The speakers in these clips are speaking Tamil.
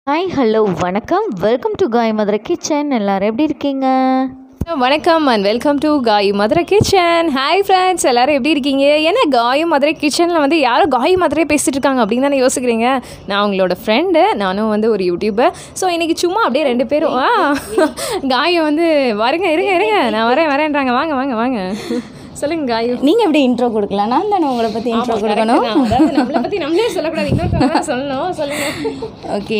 ஹாய் ஹலோ வணக்கம் வெல்கம் டு காய் மதுரை கிச்சன் எல்லாரும் எப்படி இருக்கீங்க வணக்கம் அண்ட் வெல்கம் டு காய் மதுரை கிச்சன் ஹாய் ஃப்ரெண்ட்ஸ் எல்லாரும் எப்படி இருக்கீங்க என்ன காய் மதுரை கிச்சனில் வந்து யாரும் காய் மதுரை பேசிட்டு இருக்காங்க அப்படின்னு தானே யோசிக்கிறீங்க நான் உங்களோட ஃப்ரெண்டு நானும் வந்து ஒரு யூடியூபர் ஸோ இன்றைக்கி சும்மா அப்படியே ரெண்டு பேரும் ஆ காயை வந்து வருங்க இருங்க இருங்க நான் வரேன் வரேன்றாங்க வாங்க வாங்க வாங்க சொல்லுங்க காய் நீங்க எப்படி இன்ட்ரோ கொடுக்கலாம் நான் தானே உங்களை பத்தி இன்ட்ரோ கொடுக்கணும் நம்மளை பற்றி நம்மளே சொல்லக்கூடாது இன்னொருத்தவங்க சொல்லணும் சொல்லுங்க ஓகே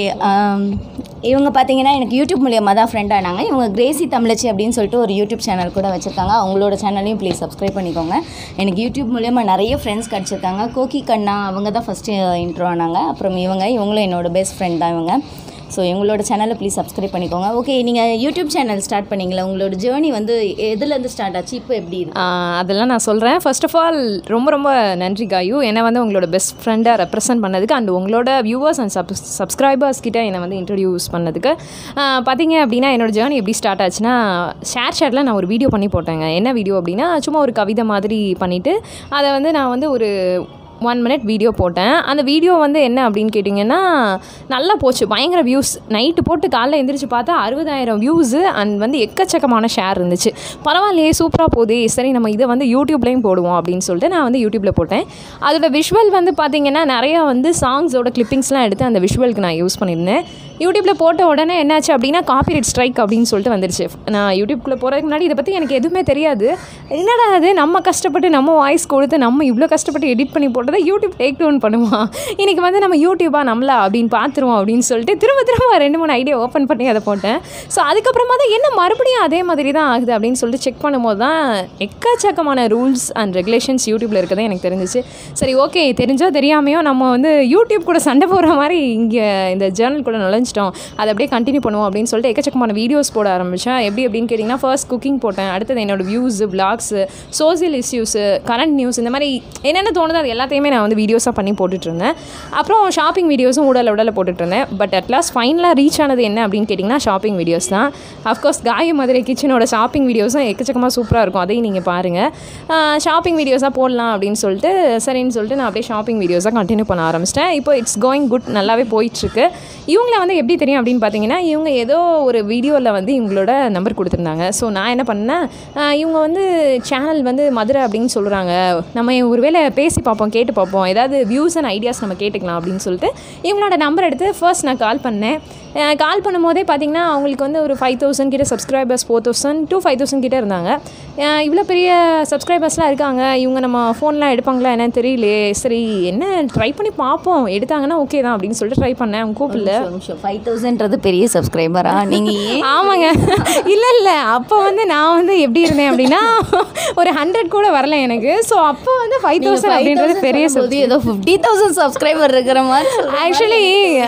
இவங்க பார்த்தீங்கன்னா எனக்கு யூடியூப் மூலியமாக தான் ஃப்ரெண்ட் ஆனாங்க இவங்க கிரேசி தமிழச்சி அப்படின்னு சொல்லிட்டு ஒரு யூடியூப் சேனல் கூட வச்சுருக்காங்க அவங்களோட சேனலையும் ப்ளீஸ் சப்ஸ்கிரைப் பண்ணிக்கோங்க எனக்கு யூடியூப் மூலியமாக நிறைய ஃப்ரெண்ட்ஸ் கிடச்சிருக்காங்க கோகி கண்ணா அவங்க தான் ஃபஸ்ட்டு இன்ட்ரோ ஆனாங்க அப்புறம் இவங்க இவங்களும் என்னோட பெஸ்ட் ஃப்ரெண்ட் தான் இவங்க ஸோ எங்களோட சேனலை ப்ளீஸ் சப்ஸ்கிரைப் பண்ணிக்கோங்க ஓகே நீங்கள் யூடியூப் சேனல் ஸ்டார்ட் பண்ணீங்களா உங்களோட ஜேர்னி வந்து எதுலேருந்து ஸ்டார்ட் ஆச்சு இப்போ எப்படி இருக்கு ஆஹ் அதெல்லாம் நான் சொல்கிறேன் ஃபர்ஸ்ட் ஆஃப் ஆல் ரொம்ப ரொம்ப நன்றி காயு என்னை வந்து உங்களோட பெஸ்ட் ஃப்ரெண்டாக ரெப்ரசென்ட் பண்ணதுக்கு அண்ட் உங்களோட வியூவர்ஸ் அண்ட் சப் சப்ஸ்கிரைபர்ஸ் கிட்ட என்னை வந்து இன்ட்ரடியூஸ் பண்ணதுக்கு ஆஹ் பார்த்தீங்க அப்படின்னா என்னோட ஜேர்னி எப்படி ஸ்டார்ட் ஆச்சுன்னா ஷேர் ஷேட்டில் நான் ஒரு வீடியோ பண்ணி போட்டேங்க என்ன வீடியோ அப்படின்னா சும்மா ஒரு கவிதை மாதிரி பண்ணிவிட்டு அதை வந்து நான் வந்து ஒரு ஒன் மினிட் வீடியோ போட்டேன் அந்த வீடியோ வந்து என்ன அப்படின்னு கேட்டிங்கன்னா நல்லா போச்சு பயங்கர வியூஸ் நைட்டு போட்டு காலைல எந்திரிச்சு பார்த்தா அறுபதாயிரம் வியூஸு அண்ட் வந்து எக்கச்சக்கமான ஷேர் இருந்துச்சு பரவாயில்லையே சூப்பராக போதே சரி நம்ம இதை வந்து யூடியூப்லேயும் போடுவோம் அப்படின்னு சொல்லிட்டு நான் வந்து யூடியூப்பில் போட்டேன் அதோட விஷுவல் வந்து பார்த்திங்கன்னா நிறையா வந்து சாங்ஸோட கிளிப்பிங்ஸ்லாம் எடுத்து அந்த விஷுவலுக்கு நான் யூஸ் பண்ணியிருந்தேன் யூடியூப்பில் போட்ட உடனே என்னாச்சு அப்படின்னா காப்பிரைட் ஸ்ட்ரைக் அப்படின்னு சொல்லிட்டு வந்துருச்சு நான் யூடியூப்குள்ளே போகிறதுக்கு முன்னாடி இதை பற்றி எனக்கு எதுவுமே தெரியாது என்னடா அது நம்ம கஷ்டப்பட்டு நம்ம வாய்ஸ் கொடுத்து நம்ம இவ்வளோ கஷ்டப்பட்டு எடிட் பண்ணி போட்டதை யூடியூப் டேக் டவுன் பண்ணுமா இன்றைக்கி வந்து நம்ம யூடியூபா நம்மளா அப்படின்னு பார்த்துருவோம் அப்படின்னு சொல்லிட்டு திரும்ப திரும்ப ரெண்டு மூணு ஐடியா ஓப்பன் பண்ணி அதை போட்டேன் ஸோ அதுக்கப்புறமா தான் என்ன மறுபடியும் அதே மாதிரி தான் ஆகுது அப்படின்னு சொல்லிட்டு செக் பண்ணும்போது தான் எக்கச்சக்கமான ரூல்ஸ் அண்ட் ரெகுலேஷன்ஸ் யூடியூப்பில் இருக்கதே எனக்கு தெரிஞ்சிச்சு சரி ஓகே தெரிஞ்சோ தெரியாமையோ நம்ம வந்து யூடியூப் கூட சண்டை போடுற மாதிரி இங்கே இந்த ஜேர்னல் கூட நுழைஞ்சிட்டோம் அதை அப்படியே கண்டினியூ பண்ணுவோம் அப்படின்னு சொல்லிட்டு எக்கச்சக்கமான வீடியோஸ் போட ஆரம்பித்தேன் எப்படி அப்படின்னு கேட்டிங்கன்னா ஃபர்ஸ்ட் குக்கிங் போட்டேன் அடுத்தது என்னோட views blogs social issues current news இந்த மாதிரி என்னென்ன தோணுதோ அது எல்லாத்தையுமே நான் வந்து வீடியோஸாக பண்ணி போட்டுட்டு இருந்தேன் அப்புறம் ஷாப்பிங் வீடியோஸும் உடல உடல போட்டுட்டு இருந்தேன் பட் அட் லாஸ்ட் ஃபைனலாக ரீச் ஆனது என்ன அப்படின்னு கேட்டிங்கன்னா ஷாப்பிங் வீடியோஸ் தான் அஃப்கோர்ஸ் காய மதுரை கிச்சனோட ஷாப்பிங் வீடியோஸும் எக்கச்சக்கமாக சூப்பராக இருக்கும் அதையும் நீங்கள் பாருங்கள் ஷாப்பிங் வீடியோஸாக போடலாம் அப்படின்னு சொல்லிட்டு சரின்னு சொல்லிட்டு நான் அப்படியே ஷாப்பிங் வீடியோஸாக கண்டினியூ பண்ண ஆரம்பிச்சிட்டேன் இப்போ இட்ஸ் கோயிங் குட் நல்லாவே போயிட்டுருக்கு இவங்கள வந்து எப்படி தெரியும் அப்படின்னு பார்த்தீங்கன்னா இவங்க ஏதோ ஒரு வீடியோவில் வந்து இவங்களோட நம்பர் கொடுத்துருந்தாங்க ஸோ நான் என்ன பண்ணேன் ஆஹ் இவங்க வந்து சேனல் வந்து மதுரை அப்படின்னு சொல்கிறாங்க நம்ம ஒருவேளை பேசி பார்ப்போம் கேட்டு பார்ப்போம் ஏதாவது வியூஸ் அண்ட் ஐடியாஸ் நம்ம கேட்டுக்கலாம் அப்படின்னு சொல்லிட்டு இவங்களோட நம்பர் எடுத்து ஃபர்ஸ்ட் நான் கால் பண்ணேன் கால் பண்ணும்போதே பார்த்தீங்கன்னா அவங்களுக்கு வந்து ஒரு ஃபைவ் தௌசண்ட் கிட்ட subscribers four thousand two five thousand கிட்ட இருந்தாங்க அஹ் இவ்வளோ பெரிய சப்ஸ்கிரைபர்ஸ்லாம் இருக்காங்க இவங்க நம்ம ஃபோன்லாம் எடுப்பாங்களா என்னன்னு தெரியலையே சரி என்ன ட்ரை பண்ணி பார்ப்போம் எடுத்தாங்கன்னா ஓகே தான் அப்படின்னு சொல்லிட்டு ட்ரை பண்ணேன் அவங்க கூப்பிடல ஒரு நிமிஷம் ஃபைவ் தௌசண்ட்றது பெரிய சப்ஸ்கிரைபரா நீங்கள் ஏன் ஆமாங்க இல்லை இல்லை அப்போ வந்து நான் வந்து எப்படி இருந்தேன் அப்படின்னா ஒரு ஹண்ட்ரட் கூட வரல எனக்கு ஸோ அப்போ வந்து ஃபைவ் தௌசண்ட் அப்படின்றது பெரிய போது ஏதோ ஃபிஃப்டி தௌசண்ட் சப்ஸ்கிரைபர் இருக்கிற மாதிரி சொல்றீங்க. ஆக்சுவலி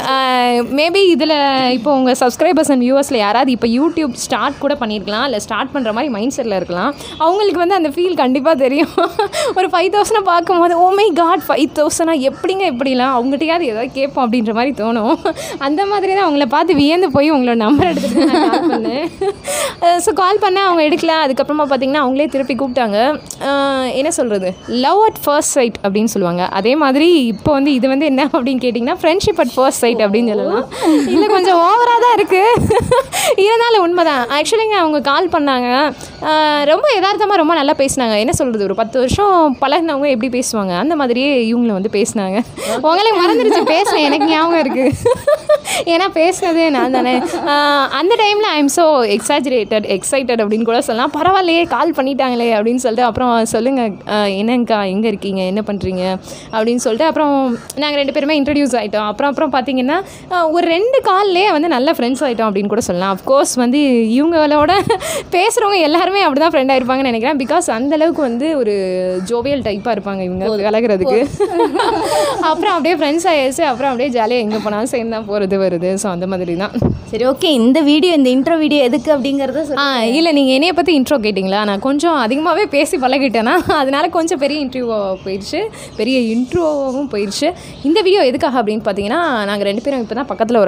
மேபி இதில் இப்போ உங்கள் சப்ஸ்கிரைபர்ஸ் அண்ட் வியூவர்ஸில் யாராவது இப்போ யூடியூப் ஸ்டார்ட் கூட பண்ணியிருக்கலாம் இல்லை ஸ்டார்ட் பண்ணுற மாதிரி மைண்ட் செட்டில் இருக்கலாம் அவங்களுக்கு வந்து அந்த ஃபீல் கண்டிப்பாக தெரியும் ஒரு ஃபைவ் தௌசண்டை பார்க்கும்போது ஓ மை காட் ஃபைவ் தௌசண்டா எப்படிங்க எப்படிலாம் அவங்ககிட்டயாவது ஏதாவது கேட்போம் அப்படின்ற மாதிரி தோணும் அந்த மாதிரி தான் அவங்கள பார்த்து வியந்து போய் உங்களோட நம்பர் எடுத்துகிட்டு நான் கால் பண்ணேன் ஸோ கால் பண்ணேன் அவங்க எடுக்கல அதுக்கப்புறமா பார்த்தீங்கன்னா அவங்களே திருப்பி கூப்பிட்டாங்க அஹ் என்ன சொல்கிறது லவ் அட் ஃபர்ஸ்ட் சைட் அப்படின்னு சொல்லுவாங்க அதே மாதிரி இப்போ வந்து இது வந்து என்ன அப்படின்னு கேட்டிங்கன்னா ஃப்ரெண்ட்ஷிப் அட் ஃபர்ஸ்ட் சைட் அப்படின்னு சொல்லலாம் இல்லை கொஞ்சம் ஓவராக தான் இருக்குது இருந்தாலும் உண்மைதான் ஆக்சுவலிங்க அவங்க கால் பண்ணாங்க அஹ் ரொம்ப யதார்த்தமாக ரொம்ப நல்லா பேசினாங்க என்ன சொல்கிறது ஒரு பத்து வருஷம் பழகினவங்க எப்படி பேசுவாங்க அந்த மாதிரியே இவங்களும் வந்து பேசினாங்க உங்களுக்கு மறந்துடுச்சு பேசுனேன் எனக்கு ஞாபகம் இருக்குது ஏன்னா பேசினது நான் தானே ஆஹ் அந்த டைமில் I am so exaggerated excited அப்படின்னு கூட சொல்லலாம் பரவாயில்லையே கால் பண்ணிட்டாங்களே அப்படின்னு சொல்லிட்டு அப்புறம் சொல்லுங்கள் என்னங்கக்கா எங்கே இருக்கீங்க என்ன பண்ணுறீங்க அப்படின்னு சொல்லிட்டு அப்புறம் நாங்கள் ரெண்டு பேருமே இன்ட்ரடியூஸ் ஆகிட்டோம் அப்புறம் அப்புறம் பார்த்தீங்கன்னா ஆஹ் ஒரு ரெண்டு கால்லேயே வந்து நல்ல ஃப்ரெண்ட்ஸ் ஆகிட்டோம் அப்படின்னு கூட சொல்லலாம் அஃப்கோர்ஸ் வந்து இவங்களோட பேசுகிறவங்க எல்லாருமே அப்படி தான் ஃப்ரெண்டாக இருப்பாங்கன்னு நினைக்கிறேன் பிகாஸ் அந்தளவுக்கு வந்து ஒரு ஜோவியல் டைப்பாக இருப்பாங்க இவங்க விலகிறதுக்கு அப்புறம் அப்படியே ஃப்ரெண்ட்ஸ் ஆயிடுச்சு அப்புறம் அப்படியே ஜாலியாக எங்கே போனாலும் சேர்ந்து தான் போகிறது வருது ஸோ அந்த மாதிரி தான் சரி ஓகே இந்த வீடியோ இந்த இன்ட்ரோ வீடியோ எதுக்கு அப்படிங்கறத ஆ இல்லை நீங்கள் என்னைய பற்றி இன்ட்ரோ கேட்டிங்களா நான் கொஞ்சம் அதிகமாகவே பேசி பழகிட்டேன்னா அதனால கொஞ்சம் பெரிய இன்டர்வியூவாக போயிடுச்சு பெரிய இன்ட்ரோவும் போயிடுச்சு இந்த வீடியோ எதுக்காக அப்படின்னு பார்த்தீங்கன்னா நாங்கள் ரெண்டு பேரும் இப்போ தான் பக்கத்தில் ஒரு இடத்துக்கு போயிட்டு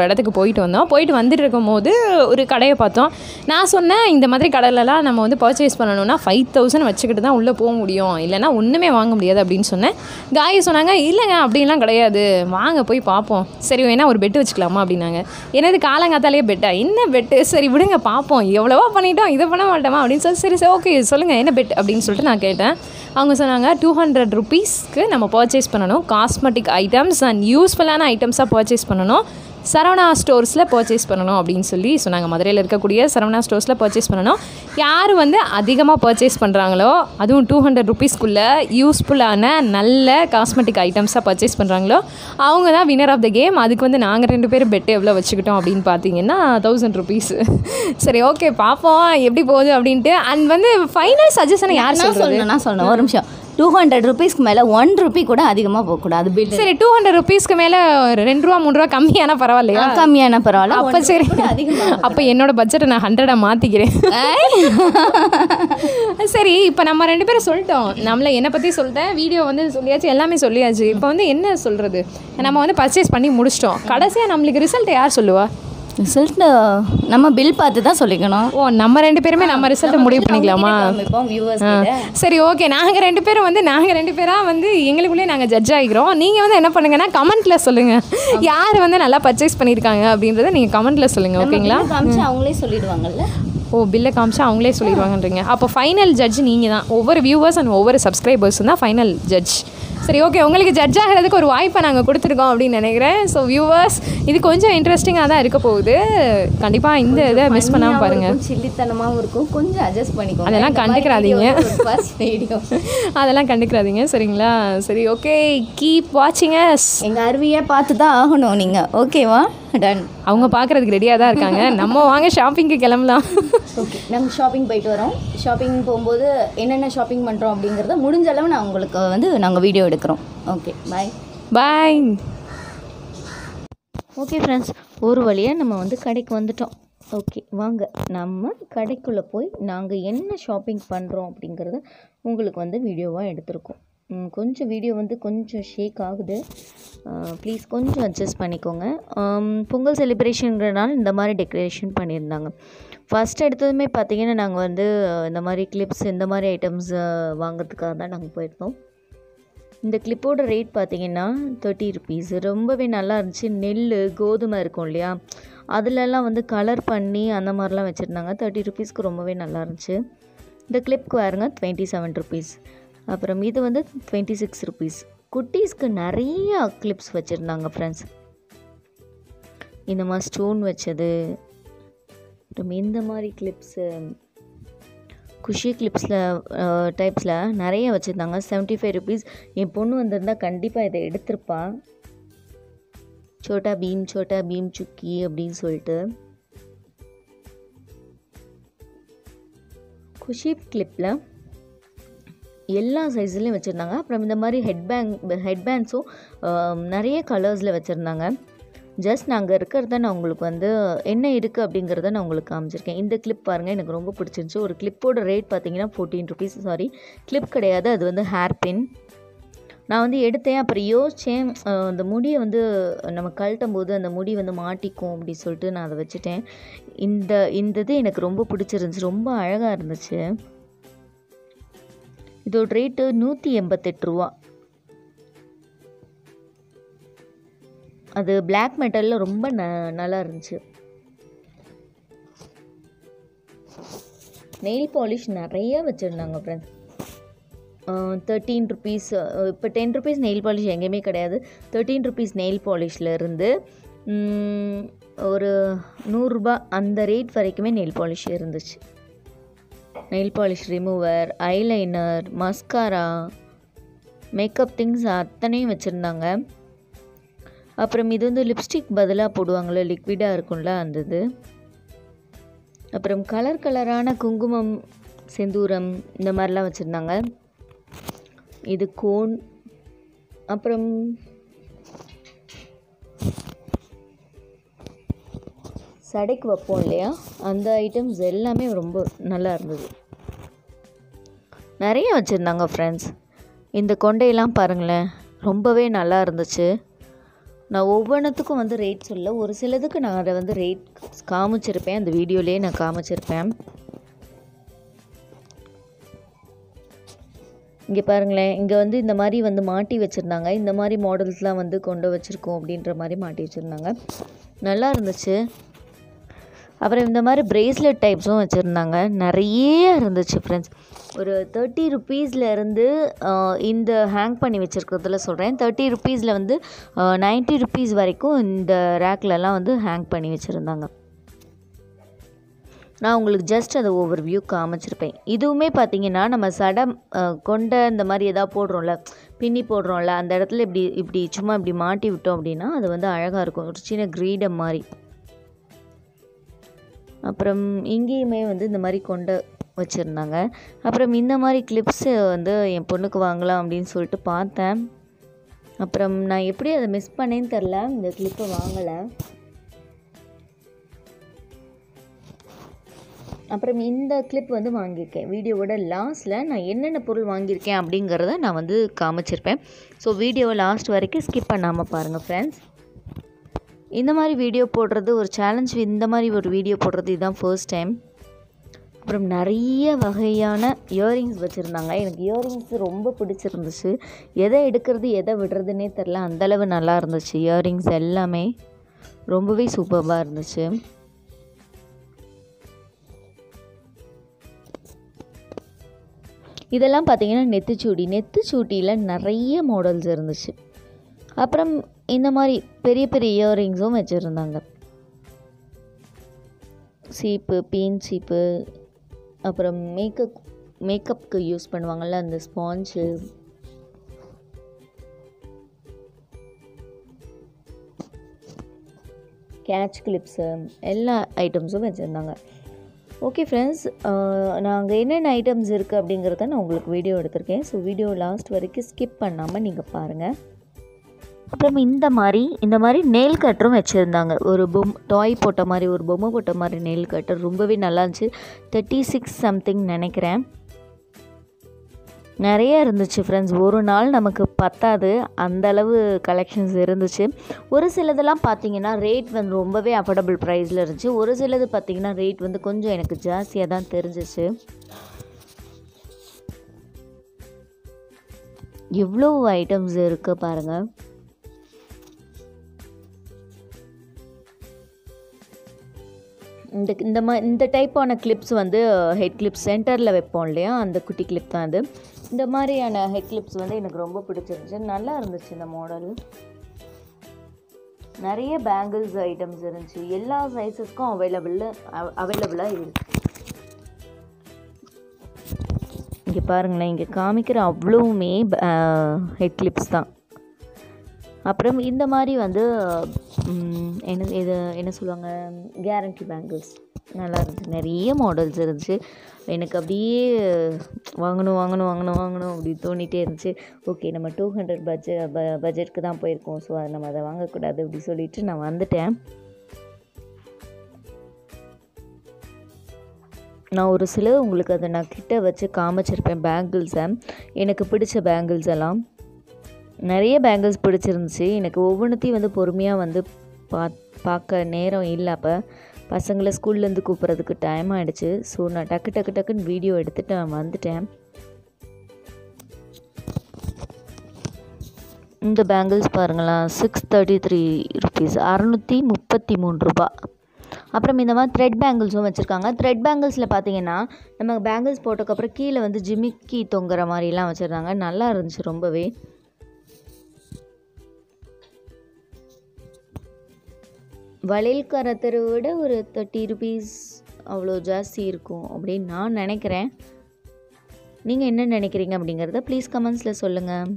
போயிட்டு வந்தோம் போயிட்டு வந்துட்டு இருக்கும்போது ஒரு கடையை பார்த்தோம் நான் சொன்னேன் இந்த மாதிரி கடையிலலாம் நம்ம வந்து பர்ச்சேஸ் பண்ணணும்னா ஃபைவ் தௌசண்ட் வச்சுக்கிட்டு தான் உள்ளே போக முடியும் இல்லைனா ஒன்றுமே வாங்க முடியாது அப்படின்னு சொன்னேன் காய் சொன்னாங்க இல்லைங்க அப்படிலாம் கிடையாது வாங்க போய் பார்ப்போம் சரி வேணா ஒரு பெட்டு வச்சுக்கலாமா அப்படின்னாங்க என்னது காலங்காத்தாலே பெட்டா என்ன பெட்டு சரி விடுங்க பார்ப்போம் எவ்வளவோ பண்ணிட்டோம் இதை பண்ண மாட்டோமா அப்படின்னு சொல்லி சரி சரி ஓகே சொல்லுங்கள் என்ன பெட் அப்படின்னு சொல்லிட்டு நான் கேட்டேன் அவங்க சொன்னாங்க டூ ஹண்ட்ரட் ருபீஸ்க்கு நம்ம பர்ச்சேஸ் பண்ணணும் காஸ்மெட்டிக் ஐட்டம்ஸ் அண்ட் யூஸ்ஃபுல்லான ஐட்டம்ஸாக பர்ச்சேஸ் பண்ணணும் சரவணா ஸ்டோர்ஸில் பர்ச்சேஸ் பண்ணணும் அப்படின்னு சொல்லி சொன்னாங்க மதுரையில் இருக்கக்கூடிய சரவணா ஸ்டோர்ஸில் பர்ச்சேஸ் பண்ணணும் யார் வந்து அதிகமாக பர்ச்சேஸ் பண்ணுறாங்களோ அதுவும் டூ ஹண்ட்ரட் ருபீஸ்க்குள்ளே யூஸ்ஃபுல்லான நல்ல காஸ்மெட்டிக் ஐட்டம்ஸாக பர்ச்சேஸ் பண்ணுறாங்களோ அவங்க தான் வினர் ஆஃப் த கேம் அதுக்கு வந்து நாங்கள் ரெண்டு பேரும் பெட்டு எவ்வளோ வச்சுக்கிட்டோம் அப்படின்னு பார்த்தீங்கன்னா தௌசண்ட் ருபீஸ் சரி ஓகே பார்ப்போம் எப்படி போகுது அப்படின்ட்டு அண்ட் வந்து ஃபைனல் சஜஷனை யார் நான் சொல்கிறது சொல்லணும் நான் சொல்லணும் ஒரு நிமிஷம் டூ ஹண்ட்ரட் ருபீஸ்க்கு மேலே ஒன் ருபி கூட அதிகமாக போகக்கூடாது பில் சரி டூ ஹண்ட்ரட் ருபீஸ்க்கு மேலே ரெண்டு ரூபா மூணு ரூபா கம்மியானா பரவாயில்லையா கம்மியான பரவாயில்ல அப்போ சரி அப்போ என்னோட பட்ஜெட்டை நான் ஹண்ட்ரடாக மாற்றிக்கிறேன் சரி இப்போ நம்ம ரெண்டு பேரும் சொல்லிட்டோம் நம்மளை என்னை பற்றி சொல்லிட்டேன் வீடியோ வந்து சொல்லியாச்சு எல்லாமே சொல்லியாச்சு இப்போ வந்து என்ன சொல்கிறது நம்ம வந்து பர்ச்சேஸ் பண்ணி முடிச்சிட்டோம் கடைசியாக நம்மளுக்கு ரிசல்ட் யார் சொல்லுவா ரிசல்ட் நம்ம பில் பார்த்து தான் சொல்லிக்கணும் ஓ நம்ம ரெண்டு பேருமே நம்ம ரிசல்ட்டை முடிவு பண்ணிக்கலாமா இப்போ வியூவர்ஸ் சரி ஓகே நாங்கள் ரெண்டு பேரும் வந்து நாங்கள் ரெண்டு பேராக வந்து எங்களுக்குள்ளே நாங்கள் ஜட்ஜ் ஆகிக்கிறோம் நீங்கள் வந்து என்ன பண்ணுங்கன்னா கமெண்ட்டில் சொல்லுங்கள் யார் வந்து நல்லா பர்ச்சேஸ் பண்ணியிருக்காங்க அப்படின்றத நீங்கள் கமெண்ட்டில் சொல்லுங்கள் ஓகேங்களா காமிச்சு அவங்களே சொல்லிடுவாங்கல்ல ஓ பில்லை காமிச்சா அவங்களே சொல்லிடுவாங்கன்றீங்க அப்போ ஃபைனல் ஜட்ஜ் நீங்கள் தான் ஒவ்வொரு வியூவர்ஸ் அண்ட் ஒவ்வொரு சப்ஸ்கிரைபர்ஸும் தான் ஃபைனல் ஜட்ஜ் சரி ஓகே உங்களுக்கு ஜட்ஜ் ஆகிறதுக்கு ஒரு வாய்ப்பை நாங்கள் கொடுத்துருக்கோம் அப்படின்னு நினைக்கிறேன் ஸோ வியூவர்ஸ் இது கொஞ்சம் இன்ட்ரெஸ்டிங்காக தான் இருக்க போகுது கண்டிப்பாக இந்த இதை மிஸ் பண்ணாமல் பாருங்கள் சில்லித்தனமாகவும் இருக்கும் கொஞ்சம் அட்ஜஸ்ட் பண்ணிக்கோங்க அதெல்லாம் கண்டுக்கிறாதீங்க. ஃபர்ஸ்ட் வீடியோ அதெல்லாம் கண்டுக்கிறாதீங்க சரிங்களா சரி ஓகே கீப் வாட்சிங் அஸ் எங்கள் அருவியை பார்த்து தான் ஆகணும் நீங்கள் ஓகேவா டன் அவங்க பார்க்குறதுக்கு ரெடியாக தான் இருக்காங்க நம்ம வாங்க ஷாப்பிங்க்கு கிளம்பலாம் ஓகே நாங்கள் ஷாப்பிங் போயிட்டு வரோம் ஷாப்பிங் போகும்போது என்னென்ன ஷாப்பிங் பண்ணுறோம் அப்படிங்கிறத முடிஞ்ச அளவு நான் உங்களுக்கு வந்து நாங்கள் வீடியோ எடுக்கிறோம் okay bye bye okay friends ஒரு வழியாக நம்ம வந்து கடைக்கு வந்துட்டோம் ஓகே வாங்க நம்ம கடைக்குள்ளே போய் நாங்கள் என்ன ஷாப்பிங் பண்ணுறோம் அப்படிங்கிறத உங்களுக்கு வந்து வீடியோவாக எடுத்திருக்கோம் ம், கொஞ்சம் வீடியோ வந்து கொஞ்சம் ஷேக் ஆகுது ப்ளீஸ் கொஞ்சம் அட்ஜஸ்ட் பண்ணிக்கோங்க ஆம், பொங்கல் செலிப்ரேஷனுங்கிறனால இந்த மாதிரி டெக்கரேஷன் பண்ணியிருந்தாங்க ஃபஸ்ட் எடுத்ததுமே பார்த்தீங்கன்னா நாங்கள் வந்து அஹ், இந்த மாதிரி கிளிப்ஸ் இந்த மாதிரி ஐட்டம்ஸ் வாங்குறதுக்காக தான் நாங்கள் போயிருந்தோம் இந்த கிளிப்போட ரேட் பார்த்தீங்கன்னா தேர்ட்டி ருபீஸ் ரொம்பவே நல்லா இருந்துச்சு நெல் கோதுமை இருக்கும் இல்லையா அதிலெல்லாம் வந்து கலர் பண்ணி அந்த மாதிரிலாம் வச்சுருந்தாங்க தேர்ட்டி ருபீஸ்க்கு ரொம்பவே நல்லா இருந்துச்சு இந்த கிளிப்க்கு பாருங்க டுவெண்ட்டி செவன் ருபீஸ் அப்புறம் இது வந்து டுவெண்ட்டி சிக்ஸ் ருபீஸ் குட்டீஸ்க்கு நிறைய கிளிப்ஸ் வச்சுருந்தாங்க ஃப்ரெண்ட்ஸ் இந்த மாதிரி ஸ்டோன் வச்சது அப்புறம் இந்த மாதிரி கிளிப்ஸு குஷி கிளிப்ஸில் டைப்ஸில் நிறைய வச்சுருந்தாங்க செவன்ட்டி ஃபைவ் ருபீஸ் என் பொண்ணு வந்திருந்தா கண்டிப்பாக இதை எடுத்திருப்பா சோட்டா பீம் சோட்டா பீம் சுக்கி அப்படின்னு சொல்லிட்டு குஷி கிளிப்பில் எல்லா சைஸ்லேயும் வச்சுருந்தாங்க அப்புறம் இந்த மாதிரி ஹெட் பேங்க் ஹெட் பேண்ட்ஸும் நிறைய கலர்ஸில் வச்சுருந்தாங்க ஜஸ்ட் நாங்கள் இருக்கிறத நான் உங்களுக்கு வந்து என்ன இருக்குது அப்படிங்கிறத நான் உங்களுக்கு காமிச்சிருக்கேன் இந்த கிளிப் பாருங்கள் எனக்கு ரொம்ப பிடிச்சிருந்துச்சு ஒரு கிளிப்போட ரேட் பார்த்தீங்கன்னா ஃபோர்டீன் ருபீஸ் சாரி கிளிப் கிடையாது அது வந்து ஹேர் பின் நான் வந்து எடுத்தேன் அப்புறம் யோசித்தேன் அந்த முடியை வந்து நம்ம கழட்டும் போது அந்த முடி வந்து மாட்டிக்கும் அப்படி சொல்லிட்டு நான் அதை வச்சுட்டேன் இந்த இந்த இது எனக்கு ரொம்ப பிடிச்சிருந்துச்சு ரொம்ப அழகாக இருந்துச்சு இதோட ரேட்டு நூற்றி எண்பத்தெட்டு ரூபா அது பிளாக் மெட்டலில் ரொம்ப ந நல்லா இருந்துச்சு நெயில் பாலிஷ் நிறைய வச்சுருந்தாங்க ஃப்ரெண்ட்ஸ் தேர்ட்டீன் ருபீஸ் இப்போ டென் ருபீஸ் நெயில் பாலிஷ் எங்கேயுமே கிடையாது தேர்ட்டீன் ருபீஸ் நெயில் பாலிஷில் இருந்து ம், ஒரு நூறுரூபா அந்த ரேட் வரைக்குமே நெயில் பாலிஷ் இருந்துச்சு nail polish remover eyeliner mascara makeup things அத்தனையும் வச்சுருந்தாங்க அப்புறம் இது வந்து லிப்ஸ்டிக் பதிலாக போடுவாங்கள்ல லிக்விடாக இருக்கும்ல அந்த இது அப்புறம் கலர் கலரான குங்குமம் செந்தூரம் இந்த மாதிரிலாம் வச்சுருந்தாங்க இது கோன் அப்புறம் சடைக்கு வைப்போம் இல்லையா அந்த ஐட்டம்ஸ் எல்லாமே ரொம்ப நல்லா இருந்தது நிறைய வச்சுருந்தாங்க ஃப்ரெண்ட்ஸ் இந்த கொண்டையெல்லாம் பாருங்களேன் ரொம்பவே நல்லா இருந்துச்சு நான் ஒவ்வொன்றுத்துக்கும் வந்து ரேட் சொல்ல ஒரு சிலதுக்கு நான் அதை வந்து ரேட் காமிச்சிருப்பேன் அந்த வீடியோலேயே நான் காமிச்சிருப்பேன் இங்கே பாருங்களேன் இங்கே வந்து இந்த மாதிரி வந்து மாட்டி வச்சுருந்தாங்க இந்த மாதிரி மாடல்ஸ்லாம் வந்து கொண்டு வச்சுருக்கோம் அப்படின்ற மாதிரி மாட்டி வச்சுருந்தாங்க நல்லா இருந்துச்சு அப்புறம் இந்த மாதிரி பிரேஸ்லெட் டைப்ஸும் வச்சுருந்தாங்க நிறைய இருந்துச்சு ஃப்ரெண்ட்ஸ் ஒரு தேர்ட்டி ருப்பீஸ்லேருந்து இந்த ஹேங் பண்ணி வச்சுருக்கிறதுல சொல்கிறேன் தேர்ட்டி ருப்பீஸில் வந்து நைன்ட்டி ருப்பீஸ் வரைக்கும் இந்த ரேக்லலாம் வந்து ஹேங் பண்ணி வச்சுருந்தாங்க நான் உங்களுக்கு ஜஸ்ட் அதை ஓவர் வியூ காமிச்சிருப்பேன் இதுவுமே பார்த்தீங்கன்னா நம்ம சடம் அஹ், கொண்ட இந்த மாதிரி எதாவது போடுறோம்ல பின்னி போடுறோம்ல அந்த இடத்துல இப்படி இப்படி சும்மா இப்படி மாட்டி விட்டோம் அப்படின்னா அது வந்து அழகாக இருக்கும் ஒரு சின்ன கிரீடம் மாதிரி அப்புறம் இங்கேயுமே வந்து இந்த மாதிரி கொண்ட வச்சுருந்தாங்க அப்புறம் இந்த மாதிரி கிளிப்ஸு வந்து என் பொண்ணுக்கு வாங்கலாம் அப்படின்னு சொல்லிட்டு பார்த்தேன் அப்புறம் நான் எப்படி அதை மிஸ் பண்ணேன்னு தெரில இந்த கிளிப்பை வாங்கலை அப்புறம் இந்த கிளிப் வந்து வாங்கியிருக்கேன் வீடியோவோட லாஸ்ட்டில் நான் என்னென்ன பொருள் வாங்கியிருக்கேன் அப்படிங்கிறத நான் வந்து காமிச்சிருப்பேன் ஸோ வீடியோவை லாஸ்ட் வரைக்கும் ஸ்கிப் பண்ணாமல் பாருங்கள் ஃப்ரெண்ட்ஸ் இந்த மாதிரி வீடியோ போடுறது ஒரு சேலஞ்ச் இந்த மாதிரி ஒரு வீடியோ போடுறது இதுதான் ஃபர்ஸ்ட் டைம் அப்புறம் நிறைய வகையான இயரிங்ஸ் வச்சுருந்தாங்க எனக்கு இயரிங்ஸ் ரொம்ப பிடிச்சிருந்துச்சு எதை எடுக்கிறது எதை விடுறதுனே தெரில அந்தளவு நல்லா இருந்துச்சு இயரிங்ஸ் எல்லாமே ரொம்பவே சூப்பராக இருந்துச்சு இதெல்லாம் பார்த்தீங்கன்னா நெத்திச்சூடி நெத்திச்சூட்டியில் நிறைய மாடல்ஸ் இருந்துச்சு அப்புறம் இந்த மாதிரி பெரிய பெரிய இயரிங்ஸும் வச்சுருந்தாங்க சீப்பு பீன் சீப்பு அப்புறம் மேக்கப் மேக்கப்புக்கு யூஸ் பண்ணுவாங்கள்ல அந்த ஸ்பாஞ்சு கேட்ச் கிளிப்ஸு எல்லா ஐட்டம்ஸும் வச்சுருந்தாங்க ஓகே ஃப்ரெண்ட்ஸ் நாங்கள் என்னென்ன ஐட்டம்ஸ் இருக்குது அப்படிங்கிறத நான் உங்களுக்கு வீடியோ எடுத்திருக்கேன் ஸோ வீடியோ லாஸ்ட் வரைக்கும் ஸ்கிப் பண்ணாமல் நீங்கள் பாருங்கள் அப்புறம் இந்த மாதிரி இந்த மாதிரி நெயில் கட்டரும் வச்சுருந்தாங்க ஒரு பொம் டாய் போட்ட மாதிரி ஒரு பொம்மை போட்ட மாதிரி நெயில் கட்டர் ரொம்பவே நல்லா இருந்துச்சு தேர்ட்டி சிக்ஸ் சம்திங் நினைக்கிறேன் நிறைய இருந்துச்சு ஃப்ரெண்ட்ஸ் ஒரு நாள் நமக்கு பத்தாது அந்த அளவு கலெக்ஷன்ஸ் இருந்துச்சு ஒரு சிலதெல்லாம் பார்த்தீங்கன்னா ரேட் வந்து ரொம்பவே அஃபோர்டபுள் ப்ரைஸில் இருந்துச்சு ஒரு சிலது பார்த்தீங்கன்னா ரேட் வந்து கொஞ்சம் எனக்கு ஜாஸ்தியாக தான் தெரிஞ்சிச்சு எவ்வளோ ஐட்டம்ஸ் இருக்குது பாருங்கள் இந்த இந்த மா இந்த டைப்பான கிளிப்ஸ் வந்து ஹெட் கிளிப்ஸ் சென்டரில் வைப்போம் இல்லையா அந்த குட்டி கிளிப் தான் அது இந்த மாதிரியான ஹெட் கிளிப்ஸ் வந்து எனக்கு ரொம்ப பிடிச்சிருந்துச்சு நல்லா இருந்துச்சு இந்த மாடல் நிறைய பேங்கிள்ஸ் ஐட்டம்ஸ் இருந்துச்சு எல்லா சைஸஸ்க்கும் அவைலபிள் அவைலபிளாக இருக்கு இங்கே பாருங்களேன் இங்கே காமிக்கிற அவ்வளவுமே ஹெட் கிளிப்ஸ் தான் அப்புறம் இந்த மாதிரி வந்து ம், என்ன இது என்ன சொல்லுவாங்க கேரண்டி பேங்கிள்ஸ் நல்லா இருந்துச்சு நிறைய மாடல்ஸ் இருந்துச்சு எனக்கு அப்படியே வாங்கணும் வாங்கணும் வாங்கணும் வாங்கணும் அப்படி தோணிகிட்டே இருந்துச்சு ஓகே நம்ம டூ ஹண்ட்ரட் பட்ஜெட் ப பட்ஜெட்க்கு தான் போயிருக்கோம் ஸோ அதை நம்ம அதை வாங்கக்கூடாது அப்படி சொல்லிட்டு நான் வந்துட்டேன் நான் ஒரு சில உங்களுக்கு அதை நான் கிட்ட வச்சு காமிச்சிருப்பேன் பேங்கிள்ஸை எனக்கு பிடிச்ச பேங்கிள்ஸ் எல்லாம் நிறைய பேங்கிள்ஸ் பிடிச்சிருந்துச்சு எனக்கு ஒவ்வொன்றுத்தையும் வந்து பொறுமையாக வந்து பா பார்க்க நேரம் இல்லை அப்போ பசங்களை ஸ்கூல்லேருந்து கூப்பிட்றதுக்கு டைம் ஆகிடுச்சு ஸோ நான் டக்கு டக்கு டக்குன்னு வீடியோ எடுத்துகிட்டு நான் வந்துட்டேன் இந்த பேங்கிள்ஸ் பாருங்களேன் சிக்ஸ் தேர்ட்டி த்ரீ ருபீஸ் அறநூற்றி முப்பத்தி மூணு ரூபா அப்புறம் இந்த மாதிரி த்ரெட் பேங்கிள்ஸும் வச்சுருக்காங்க த்ரெட் பேங்கிள்ஸில் பார்த்தீங்கன்னா நம்ம பேங்கிள்ஸ் போட்டதுக்கப்புறம் கீழே வந்து ஜிமிக்கி தொங்குற மாதிரிலாம் வச்சுருந்தாங்க நல்லா இருந்துச்சு ரொம்பவே வளையல் கரத்தரை விட ஒரு தேர்ட்டி ருபீஸ் அவ்வளோ ஜாஸ்தி இருக்கும் அப்படின்னு நான் நினைக்கிறேன் நீங்கள் என்ன நினைக்கிறீங்க அப்படிங்கிறத ப்ளீஸ் கமெண்ட்ஸில் சொல்லுங்கள்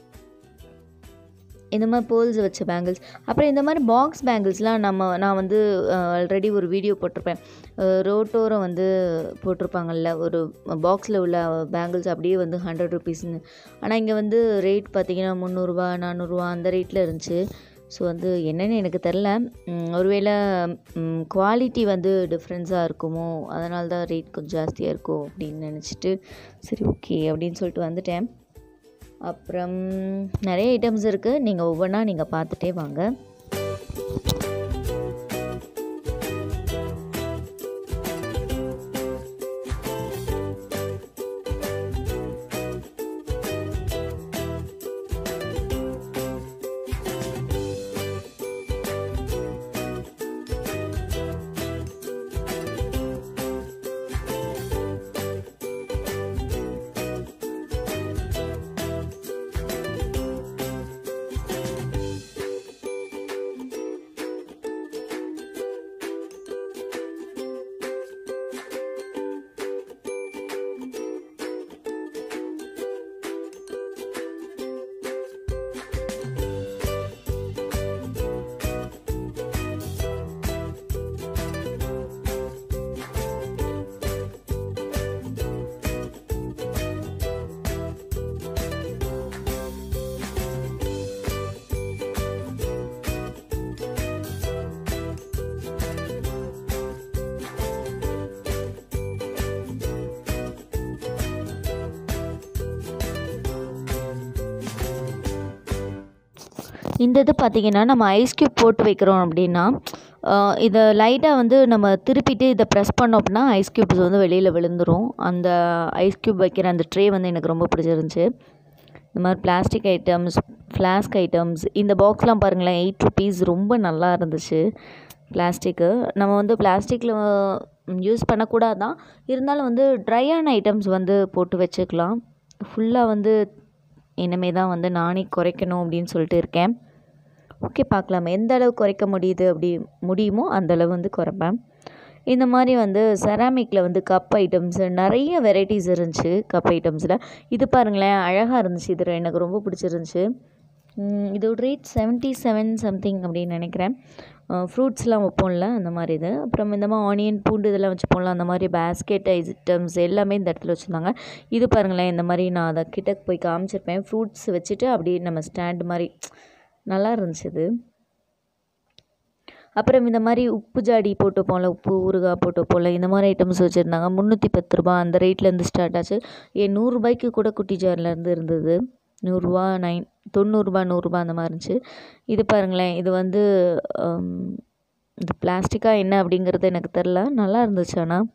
இந்த மாதிரி பேர்ல்ஸ் வச்ச பேங்கிள்ஸ் அப்புறம் இந்த மாதிரி பாக்ஸ் பேங்கிள்ஸ்லாம் நம்ம நான் வந்து ஆல்ரெடி ஒரு வீடியோ போட்டிருப்பேன் ரோட்டோரம் வந்து போட்டிருப்பாங்கல்ல ஒரு பாக்ஸில் உள்ள பேங்கிள்ஸ் அப்படியே வந்து ஹண்ட்ரட் ருபீஸ்னு ஆனால் இங்கே வந்து ரேட் பார்த்தீங்கன்னா முந்நூறுரூவா நானூறுரூவா அந்த ரேட்டில் இருந்துச்சு ஸோ வந்து என்னென்னு எனக்கு தெரில ம், ஒருவேளை குவாலிட்டி வந்து டிஃப்ரென்ஸாக இருக்குமோ அதனால தான் ரேட் கொஞ்சம் ஜாஸ்தியாக இருக்கும் அப்படின்னு நினச்சிட்டு சரி ஓகே அப்படின்னு சொல்லிட்டு வந்துட்டேன் அப்புறம் நிறைய ஐட்டம்ஸ் இருக்குது நீங்கள் ஒவ்வொன்றா நீங்கள் பார்த்துட்டே வாங்க இந்த இது பார்த்திங்கன்னா நம்ம ஐஸ் க்யூப் போட்டு வைக்கிறோம் அப்படின்னா ஆஹ் இதை லைட்டாக வந்து நம்ம திருப்பிட்டு இதை ப்ரெஸ் பண்ணோம் அப்படின்னா ஐஸ் க்யூப்ஸ் வந்து வெளியில் விழுந்துரும் அந்த ஐஸ் க்யூப் வைக்கிற அந்த ட்ரே வந்து எனக்கு ரொம்ப பிடிச்சிருந்துச்சி இந்த மாதிரி பிளாஸ்டிக் ஐட்டம்ஸ் ஃப்ளாஸ்க் ஐட்டம்ஸ் இந்த பாக்ஸ்லாம் பாருங்களேன் எயிட் ருபீஸ் ரொம்ப நல்லா இருந்துச்சு பிளாஸ்டிக்கு நம்ம வந்து பிளாஸ்டிக்கில் யூஸ் பண்ணக்கூடாது தான் இருந்தாலும் வந்து ட்ரையான ஐட்டம்ஸ் வந்து போட்டு வச்சுக்கலாம் ஃபுல்லாக வந்து இனிமே தான் வந்து நானே குறைக்கணும் அப்படின்னு சொல்லிட்டு இருக்கேன் ஓகே பார்க்கலாம் எந்த அளவு குறைக்க முடியுது அப்படி முடியுமோ அந்த அளவு வந்து குறைப்பேன் இந்த மாதிரி வந்து செராமிக்கில் வந்து கப் ஐட்டம்ஸ் நிறைய வெரைட்டிஸ் இருந்துச்சு கப் ஐட்டம்ஸில் இது பாருங்களேன் அழகாக இருந்துச்சு இது எனக்கு ரொம்ப பிடிச்சிருந்துச்சு உம், இதோட ரேட் செவன்ட்டி செவன் சம்திங் அப்படின்னு நினைக்கிறேன் ஃப்ரூட்ஸ்லாம் வைப்போம்ல அந்த மாதிரி இது அப்புறம் இந்த மாதிரி ஆனியன் பூண்டு இதெல்லாம் வச்சுப்போம்ல அந்த மாதிரி பேஸ்கெட் ஐட்டம்ஸ் எல்லாமே இந்த இடத்துல வச்சுருந்தாங்க இது பாருங்களேன் இந்த மாதிரி நான் அதை கிட்டக்கு போய் காமிச்சிருப்பேன் ஃப்ரூட்ஸ் வச்சுட்டு அப்படியே நம்ம ஸ்டாண்ட் மாதிரி நல்லா இருந்துச்சு இது அப்புறம் இந்த மாதிரி உப்பு ஜாடி போட்டு போகல உப்பு ஊறுகாய் போட்டு போகல இந்த மாதிரி ஐட்டம்ஸ் வச்சுருந்தாங்க முந்நூற்றி பத்து ரூபா அந்த ரேட்லேருந்து ஸ்டார்ட் ஆச்சு ஏன் நூறுரூபாய்க்கு கூட குட்டி ஜார்லேருந்து இருந்தது நூறுரூவா நைன் தொண்ணூறுரூபா நூறுரூபா அந்த மாதிரி இருந்துச்சு இது பாருங்களேன் இது வந்து ஹம், இது பிளாஸ்டிக்காக என்ன அப்படிங்கிறது எனக்கு தெரில நல்லா இருந்துச்சு ஆனால்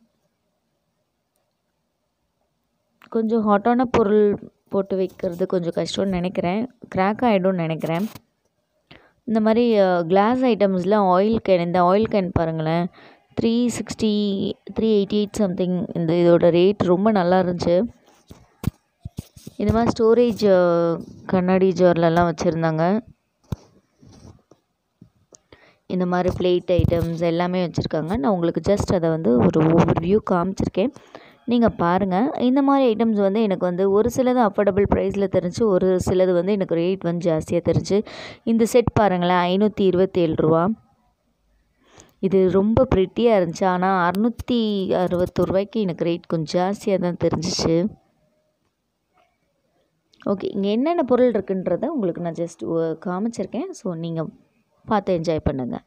கொஞ்சம் ஹாட்டான பொருள் போட்டு வைக்கிறது கொஞ்சம் கஷ்டம்னு நினைக்கிறேன் கிராக் ஆகிடும்னு நினைக்கிறேன் இந்த மாதிரி கிளாஸ் ஐட்டம்ஸில் ஆயில் கேன் இந்த ஆயில் கேன் பாருங்களேன் three sixty three eighty eight something இந்த இதோட ரேட் ரொம்ப நல்லா இருந்துச்சு இந்த மாதிரி ஸ்டோரேஜ் கண்ணாடி ஜார்லலாம் வச்சுருந்தாங்க இந்த மாதிரி பிளேட் ஐட்டம்ஸ் எல்லாமே வச்சுருக்காங்க நான் உங்களுக்கு ஜஸ்ட் அதை வந்து ஒரு ஓவர் வியூ காமிச்சிருக்கேன் நீங்கள் பாருங்கள் இந்த மாதிரி ஐட்டம்ஸ் வந்து எனக்கு வந்து ஒரு சிலது அஃபோர்டபுள் ப்ரைஸில் தெரிஞ்சு ஒரு சிலது வந்து எனக்கு ரேட் வந்து ஜாஸ்தியாக தெரிஞ்சு இந்த செட் பாருங்களேன் ஐநூற்றி இருபத்தேழு ரூபா இது ரொம்ப ப்ரிட்டியாக இருந்துச்சு ஆனால் அறநூற்றி அறுபத்தொரு ரூபாய்க்கு எனக்கு ரேட் கொஞ்சம் ஜாஸ்தியாக தான் தெரிஞ்சிச்சு ஓகே இங்கே என்னென்ன பொருள் இருக்குன்றதை உங்களுக்கு நான் ஜஸ்ட் காமிச்சிருக்கேன் ஸோ நீங்கள் பார்த்து என்ஜாய் பண்ணுங்கள்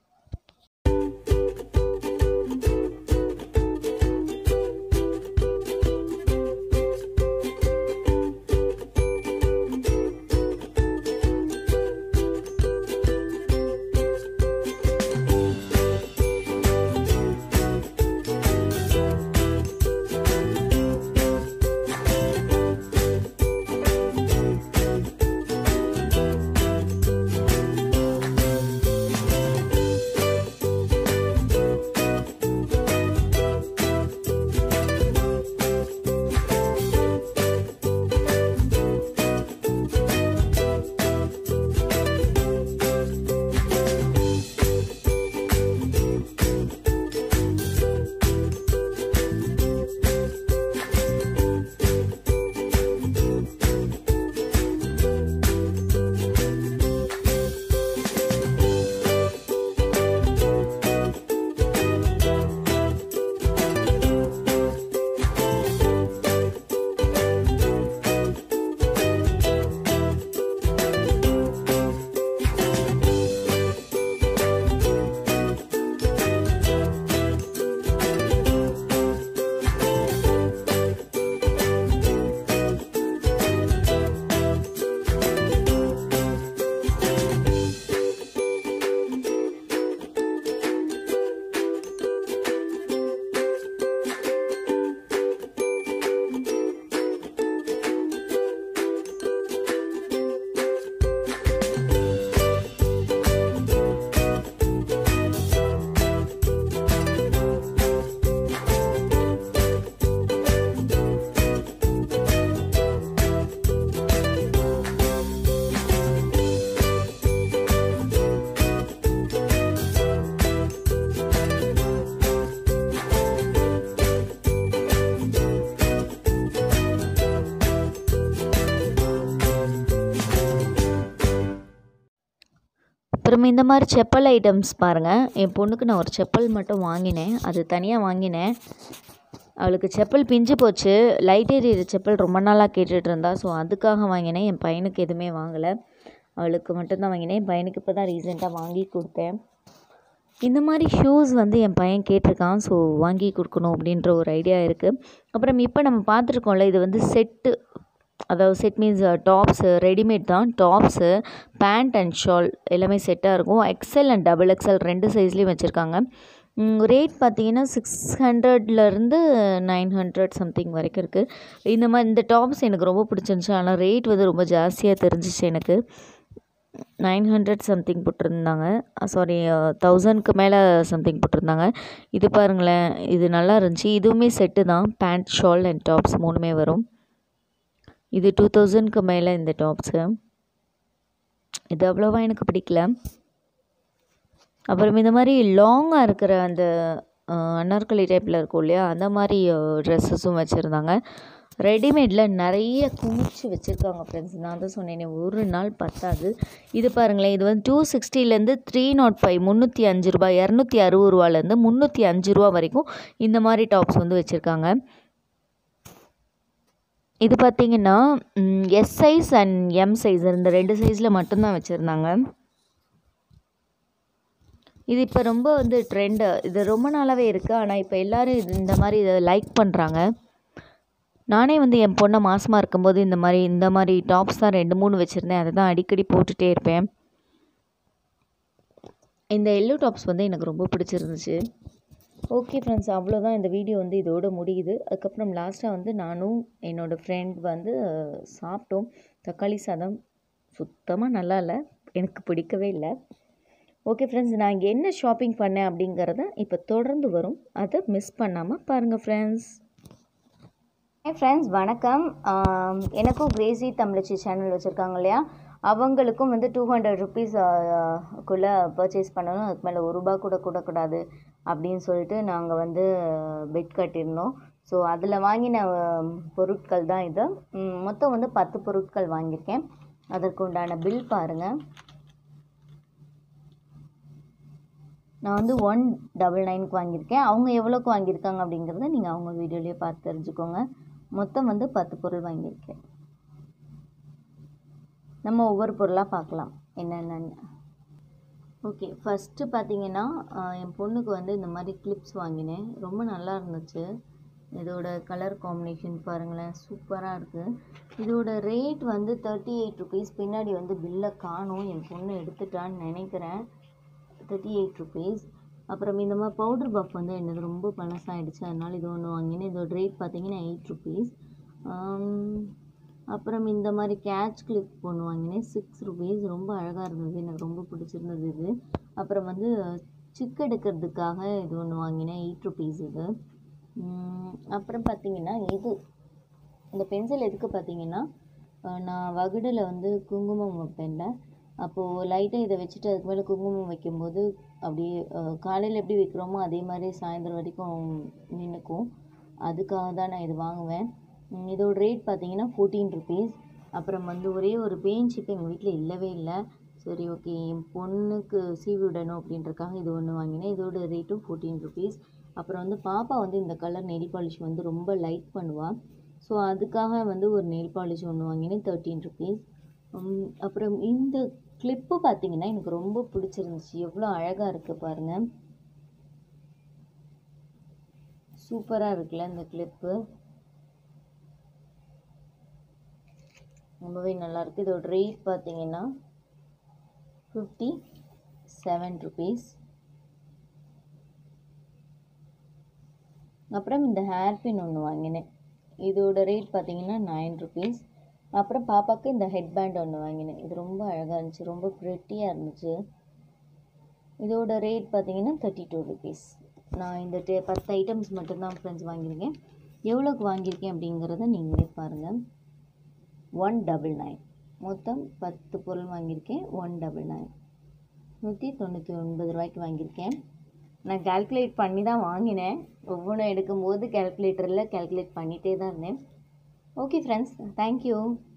அப்புறம் இந்த மாதிரி செப்பல் ஐட்டம்ஸ் பாருங்கள் என் பொண்ணுக்கு நான் ஒரு செப்பல் மட்டும் வாங்கினேன் அது தனியாக வாங்கினேன் அவளுக்கு செப்பல் பிஞ்சு போச்சு லைட் எரியிற செப்பல் ரொம்ப நாளாக கேட்டுட்டு இருந்தா ஸோ அதுக்காக வாங்கினேன் என் பையனுக்கு எதுவுமே வாங்கலை அவளுக்கு மட்டும்தான் வாங்கினேன் என் பையனுக்கு இப்போ தான் ரீசெண்டாக வாங்கி கொடுத்தேன் இந்த மாதிரி ஷூஸ் வந்து என் பையன் கேட்டிருக்கான் ஸோ வாங்கி கொடுக்கணும் அப்படின்ற ஒரு ஐடியா இருக்குது அப்புறம் இப்போ நம்ம பார்த்துருக்கோம்ல இது வந்து செட்டு அதாவது செட் மீன்ஸ் டாப்ஸு ரெடிமேட் தான் டாப்ஸு பேண்ட் அண்ட் ஷால் எல்லாமே செட்டாக இருக்கும் எக்ஸல் அண்ட் டபுள் எக்ஸல் ரெண்டு சைஸ்லேயும் வச்சுருக்காங்க ரேட் பார்த்தீங்கன்னா சிக்ஸ் ஹண்ட்ரட்லேருந்து நைன் ஹண்ட்ரட் சம்திங் வரைக்கும் இருக்குது இந்த மாதிரி இந்த டாப்ஸ் எனக்கு ரொம்ப பிடிச்சிருந்துச்சு ஆனால் ரேட் வந்து ரொம்ப ஜாஸ்தியாக தெரிஞ்சிச்சு எனக்கு நைன் ஹண்ட்ரட் சம்திங் போட்டிருந்தாங்க சாரி தௌசண்ட்க்கு மேலே சம்திங் போட்டிருந்தாங்க இது பாருங்களேன் இது நல்லா இருந்துச்சு இதுவுமே செட்டு தான் பேண்ட் ஷால் அண்ட் டாப்ஸ் மூணுமே வரும் இது டூ தௌசண்ட்க்கு மேலே இந்த டாப்ஸு இது அவ்வளோவா எனக்கு பிடிக்கல அப்புறம் இந்த மாதிரி லாங்காக இருக்கிற அந்த அஹ், அனார்கலி டைப்பில் இருக்கும் இல்லையா அந்த மாதிரி ட்ரெஸ்ஸஸும் வச்சுருந்தாங்க ரெடிமேடில் நிறைய குமிச்சு வச்சுருக்காங்க ஃப்ரெண்ட்ஸ் நான் தான் சொன்னேனே ஒரு நாள் பத்தாது இது பாருங்களேன் இது வந்து டூ சிக்ஸ்டிலேருந்து த்ரீ நாட் ஃபைவ் முந்நூற்றி அஞ்சு ரூபாய் இரநூத்தி அறுபது ரூபாலேருந்து முந்நூற்றி அஞ்சு ரூபா வரைக்கும் இந்த மாதிரி டாப்ஸ் வந்து வச்சுருக்காங்க இது பார்த்தீங்கன்னா S size and M size இந்த ரெண்டு சைஸில் மட்டும்தான் வச்சுருந்தாங்க இது இப்போ ரொம்ப வந்து ட்ரெண்டு இது ரொம்ப நாளாகவே இருக்குது ஆனால் இப்போ எல்லோரும் இது இந்த மாதிரி இதை லைக் பண்ணுறாங்க நானே வந்து என் பொண்ணை மாசமாக இருக்கும்போது இந்த மாதிரி இந்த மாதிரி டாப்ஸ் தான் ரெண்டு மூணு வச்சுருந்தேன் அதை தான் அடிக்கடி போட்டுகிட்டே இருப்பேன் இந்த எல்லோ டாப்ஸ் வந்து எனக்கு ரொம்ப பிடிச்சிருந்துச்சு ஓகே ஃப்ரெண்ட்ஸ் அவ்வளோதான் இந்த வீடியோ வந்து இதோட முடியுது அதுக்கப்புறம் லாஸ்ட்டாக வந்து நானும் என்னோடய ஃப்ரெண்ட் வந்து அஹ், சாப்பிட்டோம் தக்காளி சாதம் சுத்தமாக நல்லா இல்லை எனக்கு பிடிக்கவே இல்லை ஓகே ஃப்ரெண்ட்ஸ் நான் இங்கே என்ன ஷாப்பிங் பண்ணேன் அப்படிங்கிறத இப்போ தொடர்ந்து வரும் அதை மிஸ் பண்ணாமல் பாருங்கள் ஃப்ரெண்ட்ஸ் ஹாய் ஃப்ரெண்ட்ஸ் வணக்கம் ஆம், எனக்கும் கிரேசி தமிழச்சி சேனல் வச்சுருக்காங்க இல்லையா அவங்களுக்கும் வந்து டூ ஹண்ட்ரட் ருபீஸ் குள்ளே பர்ச்சேஸ் பண்ணணும் அதுக்கு மேலே ஒரு ரூபா கூட கூடக்கூடாது அப்படின்னு சொல்லிட்டு நாங்கள் வந்து பெட் கட்டியிருந்தோம் ஸோ அதில் வாங்கின ஆம், பொருட்கள் தான் இது ம், மொத்தம் வந்து பத்து பொருட்கள் வாங்கியிருக்கேன் அதற்கு உண்டான பில் பாருங்கள் நான் வந்து ஒன் டபுள் நைனுக்கு வாங்கியிருக்கேன் அவங்க எவ்வளோக்கு வாங்கியிருக்காங்க அப்படிங்கிறத நீங்கள் அவங்க வீடியோலேயே பார்த்து தெரிஞ்சுக்கோங்க மொத்தம் வந்து பத்து பொருள் வாங்கியிருக்கேன் நம்ம ஒவ்வொரு பொருளாக பார்க்கலாம் என்னென்னு ஓகே ஃபஸ்ட்டு பார்த்தீங்கன்னா ஆஹ், என் பொண்ணுக்கு வந்து இந்த மாதிரி கிளிப்ஸ் வாங்கினேன் ரொம்ப நல்லா இருந்துச்சு இதோட கலர் காம்பினேஷன் பாருங்களேன் சூப்பராக இருக்குது இதோட ரேட் வந்து தேர்ட்டி எயிட் ருபீஸ் பின்னாடி வந்து பில்லை காணும் என் பொண்ணு எடுத்துட்டான்னு நினைக்கிறேன் தேர்ட்டி எயிட் ருபீஸ் அப்புறம் இந்த மாதிரி பவுடர் பஃப் வந்து என்னது ரொம்ப பழசாயிடுச்சு அதனால் இது ஒன்று வாங்கினேன் இதோட ரேட் பார்த்தீங்கன்னா எயிட் ருபீஸ் அப்புறம் இந்த மாதிரி கேட்ச் கிளிப் ஒன்று வாங்கினேன் சிக்ஸ் ருபீஸ் ரொம்ப அழகாக இருந்தது எனக்கு ரொம்ப பிடிச்சிருந்தது இது அப்புறம் வந்து சிக் எடுக்கிறதுக்காக இது ஒன்று வாங்கினேன் எயிட் ருபீஸ் இது உம், அப்புறம் பார்த்தீங்கன்னா இது இந்த பென்சில் எதுக்கு பார்த்தீங்கன்னா அஹ் நான் வகுடில் வந்து குங்குமம் வைப்பேன்ல அப்போது லைட்டாக இதை வச்சுட்டு அதுக்கு மேலே குங்குமம் வைக்கும்போது அப்படியே காலையில் எப்படி வைக்கிறோமோ அதே மாதிரி சாயந்தரம் வரைக்கும் நின்றுக்கும் அதுக்காக தான் நான் இது வாங்குவேன் உம் இதோட ரேட் பார்த்தீங்கன்னா ஃபோர்டீன் ருபீஸ் அப்புறம் வந்து ஒரே ஒரு பெயின் சிப் எங்கள் வீட்டில் இல்லவே இல்லை சரி ஓகே என் பொண்ணுக்கு சீவி விடணும் அப்படின்றக்காக இது ஒன்று வாங்கினேன் இதோட ரேட்டும் ஃபோர்டீன் ருபீஸ் அப்புறம் வந்து பாப்பா வந்து இந்த கலர் நெயில் பாலிஷ் வந்து ரொம்ப லைக் பண்ணுவாள் ஸோ அதுக்காக வந்து ஒரு நெயில் பாலிஷ் ஒன்று வாங்கினேன் தேர்ட்டீன் ருபீஸ் அப்புறம் இந்த கிளிப்பு பார்த்தீங்கன்னா எனக்கு ரொம்ப பிடிச்சிருந்துச்சு எவ்வளோ அழகாக இருக்குது பாருங்கள் சூப்பராக இருக்குல்ல இந்த கிளிப்பு ரொம்பவே நல்லாயிருக்கு இதோட ரேட் பார்த்தீங்கன்னா ஃபிஃப்டி செவன் ருபீஸ் அப்புறம் இந்த ஹேர் பின் ஒன்று வாங்கினேன் இதோட ரேட் பார்த்தீங்கன்னா நைன் ருபீஸ் அப்புறம் பாப்பாவுக்கு இந்த ஹெட் பேண்ட் ஒன்று வாங்கினேன் இது ரொம்ப அழகாக இருந்துச்சு ரொம்ப ப்ரெட்டியாக இருந்துச்சு இதோட ரேட் பார்த்தீங்கன்னா தேர்ட்டி டூ ருபீஸ் நான் இந்த டே பத்து ஐட்டம்ஸ் மட்டும்தான் ஃப்ரெண்ட்ஸ் வாங்கியிருக்கேன் எவ்வளோக்கு வாங்கியிருக்கேன் அப்படிங்கிறத நீங்களே பாருங்கள் ஒன் டபுள் நைன் மொத்தம் பத்து பொருள் வாங்கியிருக்கேன் ஒன் டபுள் நைன் நூற்றி தொண்ணூற்றி ஒன்பது ரூபாய்க்கு வாங்கியிருக்கேன் நான் கால்குலேட் பண்ணி தான் வாங்கினேன் ஒவ்வொன்றும் எடுக்கும்போது கால்குலேட்டரில் கால்குலேட் பண்ணிகிட்டே தான் இருந்தேன் ஓகே ஃப்ரெண்ட்ஸ் தேங்க்யூ